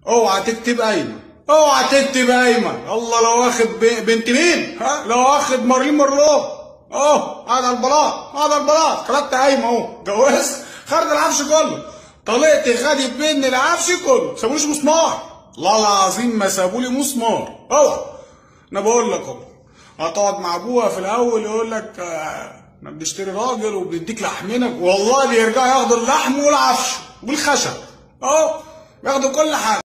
اوعى تكتب ايمن اوعى تكتب ايمن الله لو واخد ب- بنت مين ها لو واخد مارلين مونرو اهو قاعد على البلاط قاعد على البلاط خدت ايمن اهو جوزت خرج العفش كله طلقت خدت مني العفش كله سابوليش مسمار والله العظيم ما سابولي مسمار اوعى انا بقول لك اهو هتقعد مع ابوها في الاول يقول لك آه، احنا بنشتري راجل وبنديك لحمنا والله بيرجعوا ياخدوا اللحم والعفش والخشب اهو بياخدوا كل حاجه